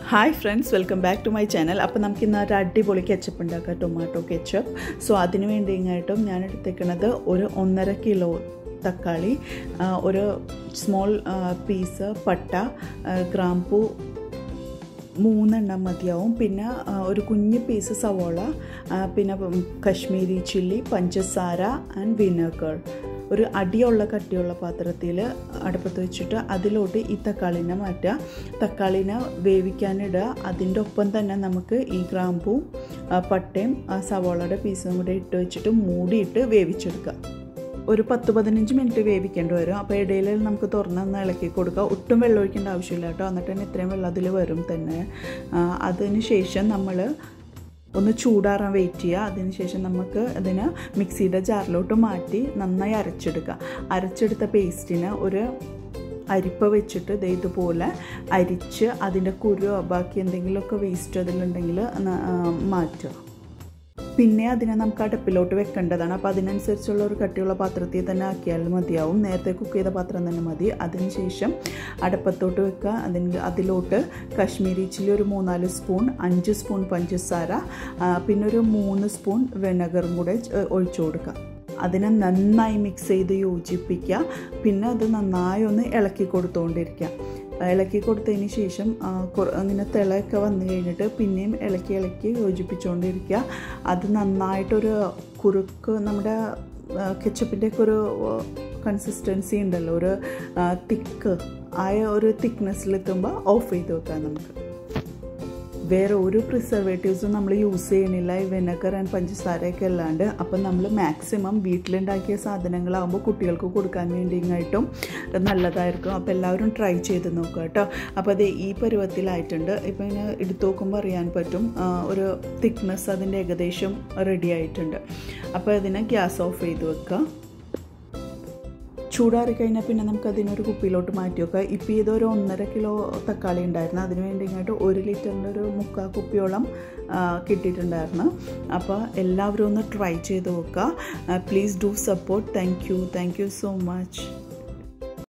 hi friends welcome back to my channel അപ്പോൾ നമുക്ക് ഇന്ന് ഒരു അടിപൊളി കെച്ചപ്പ് ഉണ്ടാക്കാം ടൊമാറ്റോ കെച്ചപ്പ് സോ അതിന് വേണ്ടിയായിട്ടും ഞാൻ എടുത്തേക്കുന്നത് ഒരു ഒന്നര കിലോ തക്കാളി ആ, ഒരു സ്മോൾ പീസ് പട്ട ആ, ഗ്രാമ്പൂ മൂന്നെണ്ണം മതിയാവും പിന്നെ ആ, ഒരു കുഞ്ഞ് പീസ് സവോള ആ, പിന്നെ കശ്മീരി ചില്ലി പഞ്ചസാര ആൻഡ് വിനെഗർ ഒരു അടിയുള്ള കട്ടിയുള്ള പാത്രത്തിൽ അടുപ്പത്ത് വെച്ചിട്ട് അതിലോട്ട് ഈ തക്കാളിനെ മാറ്റുക തക്കാളിനെ വേവിക്കാനിടുക അതിൻ്റെ ഒപ്പം തന്നെ നമുക്ക് ഈ ഗ്രാമ്പും ആ, പട്ടയും ആ സവോളയുടെ പീസും കൂടെ ഇട്ട് വെച്ചിട്ട് മൂടിയിട്ട് വേവിച്ചെടുക്കുക ഒരു പത്ത് പതിനഞ്ച് മിനിറ്റ് വേവിക്കേണ്ടി വരും അപ്പോൾ ഇടയിൽ നമുക്ക് തുറന്നൊന്ന് ഇളക്കി കൊടുക്കുക ഒട്ടും വെള്ളം ഒഴിക്കേണ്ട ആവശ്യമില്ല കേട്ടോ എന്നിട്ട് തന്നെ ഇത്രയും വെള്ളം അതിൽ വരും തന്നെ ആ, അതിന് ശേഷം നമ്മൾ ഒന്ന് ചൂടാറാൻ വെയിറ്റ് ചെയ്യുക അതിനുശേഷം നമുക്ക് അതിന് മിക്സിയുടെ ജാറിലോട്ട് മാറ്റി നന്നായി അരച്ചെടുക്കുക അരച്ചെടുത്ത പേസ്റ്റിന് ഒരു അരിപ്പ വെച്ചിട്ട് ദേ ഇതുപോലെ അരിച്ച് അതിൻ്റെ കുരുവോ ബാക്കി എന്തെങ്കിലുമൊക്കെ വേസ്റ്റ് അതിലുണ്ടെങ്കിൽ ന- ആ, മാറ്റുക പിന്നെ അതിനെ നമുക്ക് അടുപ്പിലോട്ട് വെക്കേണ്ടതാണ് അപ്പോൾ അതിനനുസരിച്ചുള്ള ഒരു കട്ടിയുള്ള പാത്രത്തിൽ തന്നെ ആക്കിയാൽ മതിയാവും നേരത്തെ കുക്ക് ചെയ്ത പാത്രം തന്നെ മതി അതിനുശേഷം അടുപ്പത്തോട്ട് വെക്കുക അതിന് അതിലോട്ട് കശ്മീരി ചില്ലി ഒരു മൂന്നാല് സ്പൂൺ അഞ്ച് സ്പൂൺ പഞ്ചസാര ആ, പിന്നെ ഒരു മൂന്ന് സ്പൂൺ വിനെഗറും കൂടെ ച- ഒഴിച്ചു കൊടുക്കുക അതിനെ നന്നായി മിക്സ് ചെയ്ത് യോജിപ്പിക്കുക പിന്നെ അത് നന്നായി ഒന്ന് ഇളക്കി കൊടുത്തുകൊണ്ടിരിക്കുക ഇളക്കി കൊടുത്തതിന് ശേഷം ആ, കുറ- അങ്ങനെ തിളയൊക്കെ വന്നു കഴിഞ്ഞിട്ട് പിന്നെയും ഇളക്കി ഇളക്കി യോജിപ്പിച്ചുകൊണ്ടിരിക്കുക അത് നന്നായിട്ടൊരു കുറുക്ക് നമ്മുടെ കെച്ചപ്പിൻ്റെയൊക്കെ ഒരു കൺസിസ്റ്റൻസി ഉണ്ടല്ലോ ഒരു തിക്ക് ആയ ഒരു തിക്നെസ്സിലെത്തുമ്പോൾ ഓഫ് ചെയ്ത് വെക്കാം നമുക്ക് വേറെ ഒരു പ്രിസർവേറ്റീവ്സും നമ്മൾ യൂസ് ചെയ്യണില്ല ഈ വിനെഗർ ആൻഡ് പഞ്ചസാരയൊക്കെ അല്ലാണ്ട് അപ്പം നമ്മൾ മാക്സിമം വീട്ടിലുണ്ടാക്കിയ സാധനങ്ങളാകുമ്പോൾ കുട്ടികൾക്ക് കൊടുക്കാൻ വേണ്ടിയായിട്ടും നല്ലതായിരിക്കും അപ്പോൾ എല്ലാവരും ട്രൈ ചെയ്ത് നോക്കുക കേട്ടോ അപ്പോൾ അത് ഈ പരുവത്തിലായിട്ടുണ്ട് ഇപ്പം ഇങ്ങനെ എടുത്തു നോക്കുമ്പോൾ അറിയാൻ പറ്റും ആ, ഒരു തിക്നെസ് അതിൻ്റെ ഏകദേശം റെഡി ആയിട്ടുണ്ട് അപ്പോൾ ഇതിനെ ഗ്യാസ് ഓഫ് ചെയ്ത് വെക്കുക ചൂടാറി കഴിഞ്ഞാൽ പിന്നെ നമുക്ക് അതിനൊരു കുപ്പിയിലോട്ട് മാറ്റി വെക്കാം ഇപ്പോൾ ഇതൊരു ഒന്നര കിലോ തക്കാളി ഉണ്ടായിരുന്നു അതിന് വേണ്ടി ഇങ്ങോട്ട് ഒരു ലിറ്ററിൻ്റെ ഒരു മുക്കാൽ കുപ്പിയോളം ആ, കിട്ടിയിട്ടുണ്ടായിരുന്നു അപ്പോൾ എല്ലാവരും ഒന്ന് ട്രൈ ചെയ്ത് നോക്കുക please do support thank you thank you so much